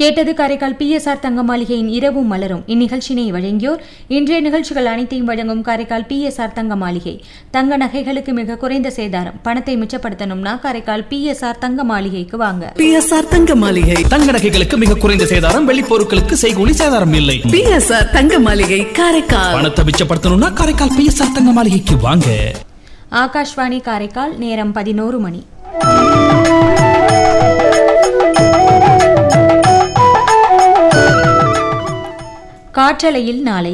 கேட்டது காரைக்கால் பிஎஸ்ஆர் தங்க மாளிகையின் இரவும் மலரும் இந்நிகழ்ச்சியினை வழங்கியோர் இன்றைய நிகழ்ச்சிகள் அனைத்தையும் வழங்கும் காரைக்கால் பிஎஸ்ஆர் தங்க மாளிகை தங்க நகைகளுக்கு மிக குறைந்த சேதாரம் பணத்தை மிச்சப்படுத்தணும்னா காரைக்கால் பிஎஸ்ஆர் தங்க மாளிகைக்கு வாங்க பிஎஸ்ஆர் தங்க மாளிகை தங்க நகைகளுக்கு மிக குறைந்த சேதாரம் வெள்ளி பொருட்களுக்கு செய்கூலி சேதாரம் இல்லை பிஎஸ்ஆர் தங்க மாளிகை காரைக்கால் பணத்தை மிச்சப்படுத்தணும்னா காரைக்கால் பிஎஸ்ஆர் தங்க மாளிகைக்கு வாங்க ஆகாஷ்வாணி காரைக்கால் நேரம் பதினோரு மணி காற்றலையில் நாளை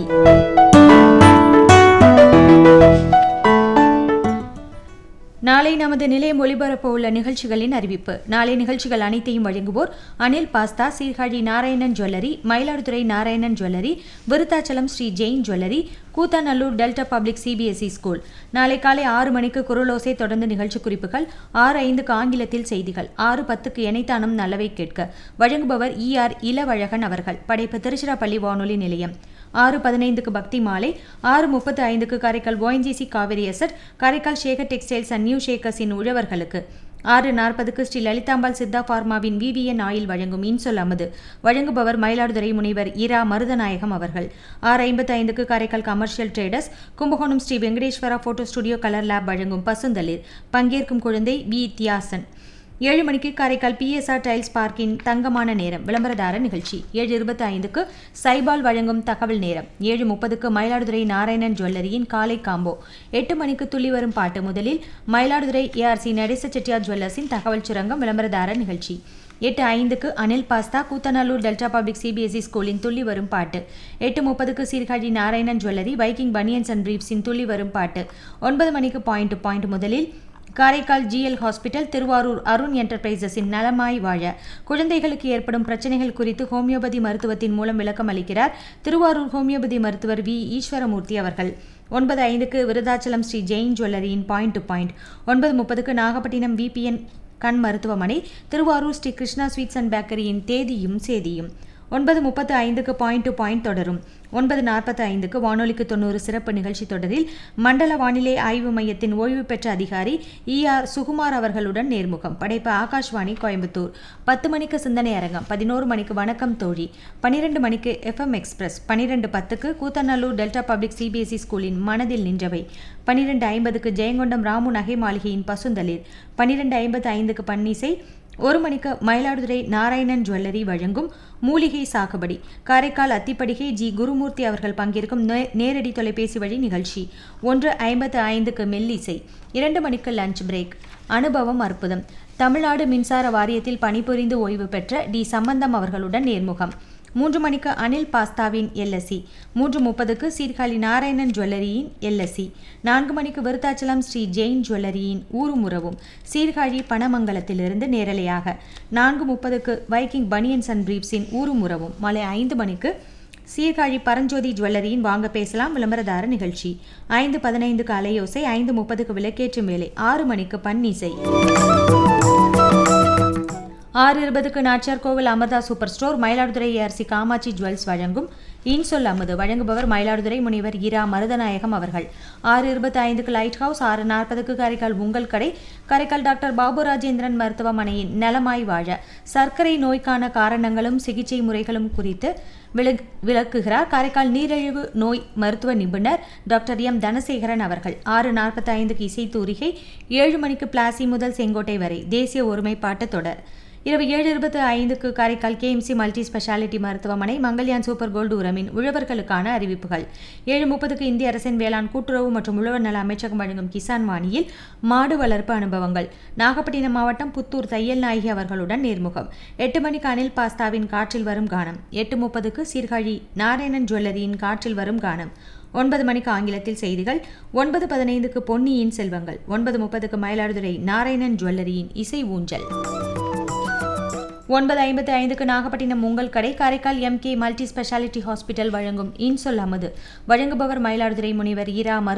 நாளை நமது நிலையம் ஒளிபரப்ப உள்ள நிகழ்ச்சிகளின் அறிவிப்பு நாளை நிகழ்ச்சிகள் அனைத்தையும் வழங்குவோர் Anil pasta Sirkazhi Narayanan jewellery Mayiladuthurai Narayanan jewellery Virudhachalam Sri Jain jewellery Koothanallur delta public CBSE school நாளை காலை ஆறு மணிக்கு குரலோசை தொடர்ந்து நிகழ்ச்சி குறிப்புகள் ஆறு ஐந்துக்கு ஆங்கிலத்தில் செய்திகள் ஆறு பத்துக்கு இணைத்தானம் நல்லவை கேட்க வழங்குபவர் இ ஆர் இளவழகன் அவர்கள் படைப்பு திருச்சிராப்பள்ளி வானொலி நிலையம் ஆறு பதினைந்துக்கு பக்தி மாலை ஆறு முப்பத்து ஐந்துக்கு Karaikal ONGC Kaveri asset Karaikal Shekar textiles and new ஷேக்கர்ஸின் உழவர்களுக்கு ஆறு நாற்பதுக்கு ஸ்ரீ லலிதாம்பாள் சித்தா ஃபார்மாவின் விவிஎன் ஆயில் வழங்கும் இன்சொல் அமது வழங்குபவர் மயிலாடுதுறை முனைவர் இரா மருதநாயகம் அவர்கள் ஆறு ஐம்பத்து ஐந்துக்கு Karaikal commercial traders Kumbakonam Sri Venkateswara photo studio colour lab வழங்கும் பசுந்தளிர் பங்கேற்கும் குழந்தை வி தியாசன் ஏழு மணிக்கு காரைக்கால் பிஎஸ்ஆர் டைல்ஸ் பார்க்கின் தங்கமான நேரம் விளம்பரதார நிகழ்ச்சி ஏழு இருபத்தி ஐந்துக்கு சைபால் வழங்கும் தகவல் நேரம் ஏழு முப்பதுக்கு மயிலாடுதுறை நாராயணன் ஜுவல்லரியின் காலை காம்போ எட்டு மணிக்கு துள்ளி வரும் பாட்டு முதலில் மயிலாடுதுறை ஏஆர்சி நடேச செட்டியார் ஜுவல்லர்ஸின் தகவல் சுரங்கம் விளம்பரதார நிகழ்ச்சி எட்டு ஐந்துக்கு Anil pasta Koothanallur delta public CBSE ஸ்கூலின் துள்ளி வரும் பாட்டு எட்டு முப்பதுக்கு Sirkazhi Narayanan jewellery viking banians and பிரீப்ஸின் துள்ளி வரும் பாட்டு ஒன்பது மணிக்கு பாயிண்ட் பாயிண்ட் முதலில் காரைக்கால் ஜிஎல் ஹாஸ்பிட்டல் திருவாரூர் அருண் என்டர்பிரைசஸின் நலமாய் வாழ குழந்தைகளுக்கு ஏற்படும் பிரச்சனைகள் குறித்து ஹோமியோபதி மருத்துவத்தின் மூலம் விளக்கம் அளிக்கிறார் திருவாரூர் ஹோமியோபதி மருத்துவர் வி ஈஸ்வரமூர்த்தி அவர்கள் ஒன்பது ஐந்துக்கு விருதாச்சலம் ஸ்ரீ ஜெயின் ஜுவல்லரியின் பாயிண்ட் டு பாயிண்ட் ஒன்பது முப்பதுக்கு நாகப்பட்டினம் விபிஎன் கண் மருத்துவமனை திருவாரூர் ஸ்ரீ கிருஷ்ணா ஸ்வீட்ஸ் அண்ட் பேக்கரியின் தேதியும் சேதியும் ஒன்பது முப்பத்து ஐந்துக்கு பாயிண்ட் டு பாயிண்ட் தொடரும் ஒன்பது நாற்பத்தி ஐந்துக்கு வானொலிக்கு தொண்ணூறு சிறப்பு நிகழ்ச்சி தொடரில் மண்டல வானிலை ஆய்வு மையத்தின் ஓய்வு பெற்ற அதிகாரி இ ஆர் சுகுமார் அவர்களுடன் நேர்முகம் படைப்பு ஆகாஷ்வாணி கோயம்புத்தூர் பத்து மணிக்கு சிந்தனை அரங்கம் பதினோரு மணிக்கு வணக்கம் தோழி பனிரெண்டு மணிக்கு எஃப்எம் எக்ஸ்பிரஸ் பனிரெண்டு பத்துக்கு கூத்தநல்லூர் டெல்டா பப்ளிக் சிபிஎஸ்இ ஸ்கூலின் மனதில் நின்றவை பனிரெண்டு ஐம்பதுக்கு ஜெயங்கொண்டம் ராமு நகை மாளிகையின் பசுந்தளிர் பனிரெண்டு ஐம்பத்து ஐந்துக்கு பன்னிசை ஒரு மணிக்கு மயிலாடுதுறை நாராயணன் ஜுவல்லரி வழங்கும் மூலிகை சாகுபடி காரைக்கால் அத்திப்படிகை ஜி குருமூர்த்தி அவர்கள் பங்கேற்கும் நே- நேரடி தொலைபேசி வழி நிகழ்ச்சி ஒன்று ஐம்பத்து ஐந்துக்கு மெல்லிசை இரண்டு மணிக்கு லஞ்ச் பிரேக் அனுபவம் அற்புதம் தமிழ்நாடு மின்சார வாரியத்தில் பணிபுரிந்து ஓய்வு பெற்ற டி சம்பந்தம் அவர்களுடன் நேர்முகம் மூன்று மணிக்கு அனில் பாஸ்தாவின் எல்எஸ்சி மூன்று முப்பதுக்கு சீர்காழி நாராயணன் ஜுவல்லரியின் எல்எஸ்சி நான்கு மணிக்கு விருத்தாச்சலம் ஸ்ரீ ஜெயின் ஜுவல்லரியின் ஊரும் உறவும் சீர்காழி பணமங்கலத்திலிருந்து நேரலையாக நான்கு முப்பதுக்கு வைக்கிங் பனியன்ஸ் அண்ட் பிரீப்ஸின் ஊரும் உறவும் மாலை ஐந்து மணிக்கு சீர்காழி பரஞ்சோதி ஜுவல்லரியின் வாங்க பேசலாம் விளம்பரதார நிகழ்ச்சி ஐந்து பதினைந்துக்கு அலையோசை ஐந்து முப்பதுக்கு விளக்கேற்றும் வேலை ஆறு மணிக்கு பன்னிசை ஆறு இருபதுக்கு Nachiyar Kovil Amrita super store Mayiladuthurai ARC Kamatchi jewels வழங்கும் இன்சொல் அமுது வழங்குபவர் மயிலாடுதுறை முனிவர் இரா மருதநாயகம் அவர்கள் ஆறு இருபத்தி ஐந்துக்கு லைட் ஹவுஸ் ஆறு நாற்பதுக்கு காரைக்கால் உங்கள் கடை காரைக்கால் டாக்டர் பாபு ராஜேந்திரன் மருத்துவமனையின் நலமாய் வாழ சர்க்கரை நோய்க்கான காரணங்களும் சிகிச்சை முறைகளும் குறித்து விளக் விளக்குகிறார் காரைக்கால் நீரிழிவு நோய் மருத்துவ நிபுணர் டாக்டர் எம் தனசேகரன் அவர்கள் ஆறு நாற்பத்தி ஐந்துக்கு இசைத்தூரிகை ஏழு மணிக்கு பிளாசி முதல் செங்கோட்டை வரை தேசிய ஒருமைப்பாட்டு தொடர் இரவு ஏழு இருபத்தி ஐந்துக்கு காரைக்கால் கேஎம்சி மல்டி ஸ்பெஷாலிட்டி மருத்துவமனை மங்கல்யான் சூப்பர் கோல்டு உரமின் உழவர்களுக்கான அறிவிப்புகள் ஏழு முப்பதுக்கு இந்திய அரசின் வேளாண் கூட்டுறவு மற்றும் உழவர் நல அமைச்சகம் வழங்கும் கிசான் வாணியில் மாடு வளர்ப்பு அனுபவங்கள் நாகப்பட்டினம் மாவட்டம் புத்தூர் தையல் நாயகி அவர்களுடன் நேர்முகம் எட்டு மணிக்கு அனில் பாஸ்தாவின் காற்றில் வரும் கானம் எட்டு முப்பதுக்கு சீர்காழி நாராயணன் ஜுவல்லரியின் காற்றில் வரும் கானம் ஒன்பது மணிக்கு ஆங்கிலத்தில் செய்திகள் ஒன்பது பதினைந்துக்கு பொன்னியின் செல்வங்கள் ஒன்பது முப்பதுக்கு மயிலாடுதுறை நாராயணன் ஜுவல்லரியின் இசை ஊஞ்சல் ஒன்பது ஐம்பத்தி ஐந்துக்கு நாகப்பட்டினம் உங்கள் கடை Karaikal MK multi speciality hospital வழங்கும் இன்சொல் அமது வழங்குபவர் மயிலாடுதுறை முனிவர் ஈரா மரு